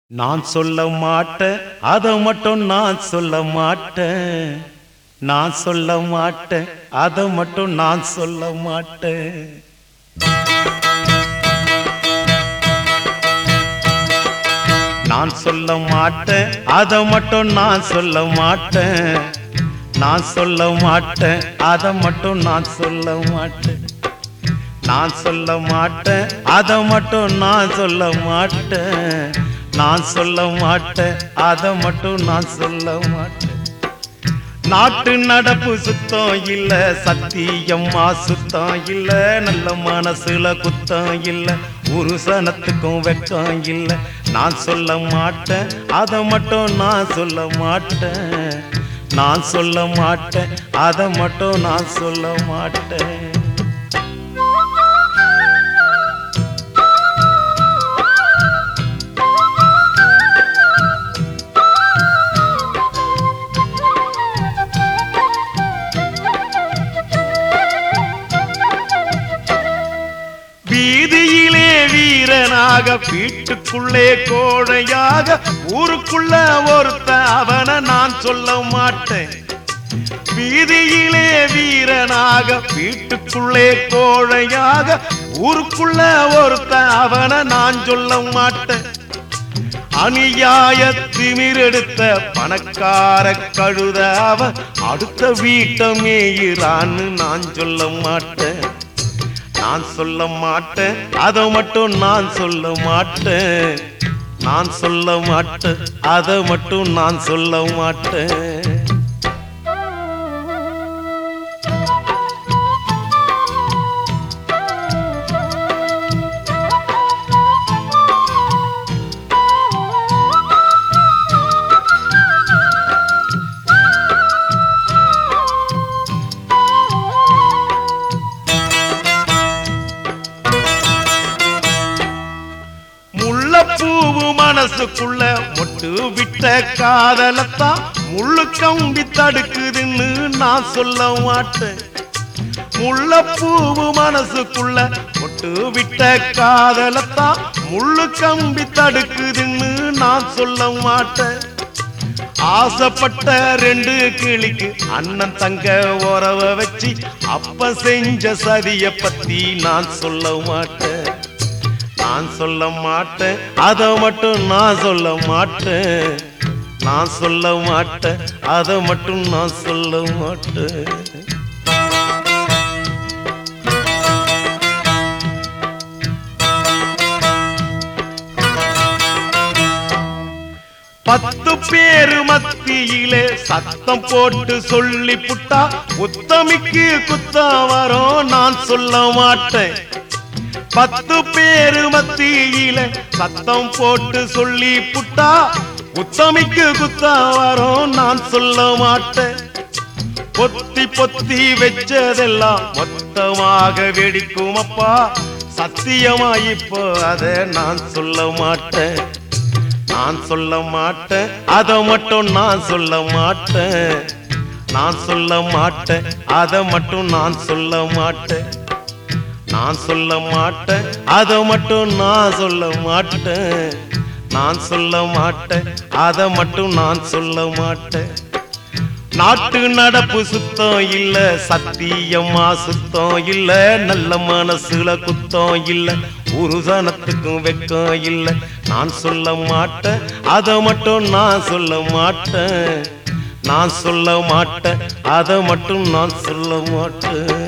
நான் சொல்ல மாட்டேன் அதை மட்டும் நான் சொல்ல மாட்டேன் நான் சொல்ல மாட்டேன் அதை மட்டும் நான் சொல்ல மாட்டேன் நான் சொல்ல மாட்டேன் அதை மட்டும் நான் சொல்ல மாட்டேன் நான் சொல்ல மாட்டேன் அதை மட்டும் நான் சொல்ல மாட்டேன் நான் சொல்ல மாட்டேன் அதை மட்டும் நான் சொல்ல மாட்டேன் நான் சொல்ல மாட்டேன் அதை மட்டும் நான் சொல்ல மாட்டேன் நாட்டு நடப்பு சுத்தம் இல்ல சத்தியம்மா சுத்தம் இல்ல நல்ல மனசுல குத்தம் இல்ல ஒரு சனத்துக்கும் வெக்கம் இல்ல நான் சொல்ல மாட்டேன் அதை மட்டும் நான் சொல்ல மாட்டேன் நான் சொல்ல மாட்டேன் அதை மட்டும் நான் சொல்ல மாட்டேன் வீதியிலே வீரனாக வீட்டுக்குள்ளே கோழையாக ஊருக்குள்ள ஒருத்த அவனை நான் சொல்ல மாட்டேன் வீதியிலே வீரனாக வீட்டுக்குள்ளே கோழையாக ஊருக்குள்ள ஒருத்த அவனை நான் சொல்ல மாட்டேன் அநியாய திமிரெடுத்த பணக்கார கழுத அவன் அடுத்த வீட்டை மேயிறான்னு நான் சொல்ல மாட்டேன் நான் சொல்ல மாட்டேன் அதை மட்டும் நான் சொல்ல மாட்டேன் நான் சொல்ல மாட்டேன் அதை மட்டும் நான் சொல்ல மாட்டேன் முள்ளப்பூவு மனசுக்குள்ள மொட்டு விட்ட காதலத்தான் முள்ளு கம்பி தடுக்குதுன்னு நான் சொல்ல மாட்டேன் முள்ளப்பூவு மனசுக்குள்ள மொட்டு விட்ட காதலத்தான் முள்ளு கம்பி தடுக்குதுன்னு நான் சொல்ல மாட்டேன் ஆசைப்பட்ட ரெண்டு கிளிக்கு அண்ணன் தங்க உறவ வச்சு அப்ப செஞ்ச சதிய பத்தி நான் சொல்ல மாட்டேன் நான் சொல்ல மாட்டேன் அதை மட்டும் நான் சொல்ல மாட்டேன் நான் சொல்ல மாட்டேன் அதை மட்டும் நான் சொல்ல மாட்டேன் பத்து பேரு மத்தியிலே சத்தம் போட்டு சொல்லி புட்டா உத்தமிக்கு குத்தம் வரும் நான் சொல்ல மாட்டேன் பத்து பேரு மத்தியில சத்தம் போட்டு சொல்லி புட்டா உத்தமிக்கு குத்தம் வரும் நான் சொல்ல மாட்டேன் பொத்தி பொத்தி வச்சதெல்லாம் மொத்தமாக வெடிக்கும் அப்பா சத்தியமா இப்போ அதை நான் சொல்ல மாட்டேன் நான் சொல்ல மாட்டேன் அதை மட்டும் நான் சொல்ல மாட்டேன் நான் சொல்ல மாட்டேன் அதை மட்டும் நான் சொல்ல மாட்டேன் நான் சொல்ல மாட்டேன் அதை மட்டும் நான் சொல்ல மாட்டேன் நான் சொல்ல மாட்டேன் அதை மட்டும் நான் சொல்ல மாட்டேன் நாட்டு நடப்பு சுத்தம் இல்ல சத்தியமா சுத்தம் இல்ல நல்ல மனசுல குத்தம் இல்ல ஒரு சனத்துக்கும் வெக்கம் இல்ல நான் சொல்ல மாட்டேன் அதை மட்டும் நான் சொல்ல மாட்டேன் நான் சொல்ல மாட்டேன் அதை மட்டும் நான் சொல்ல மாட்டேன்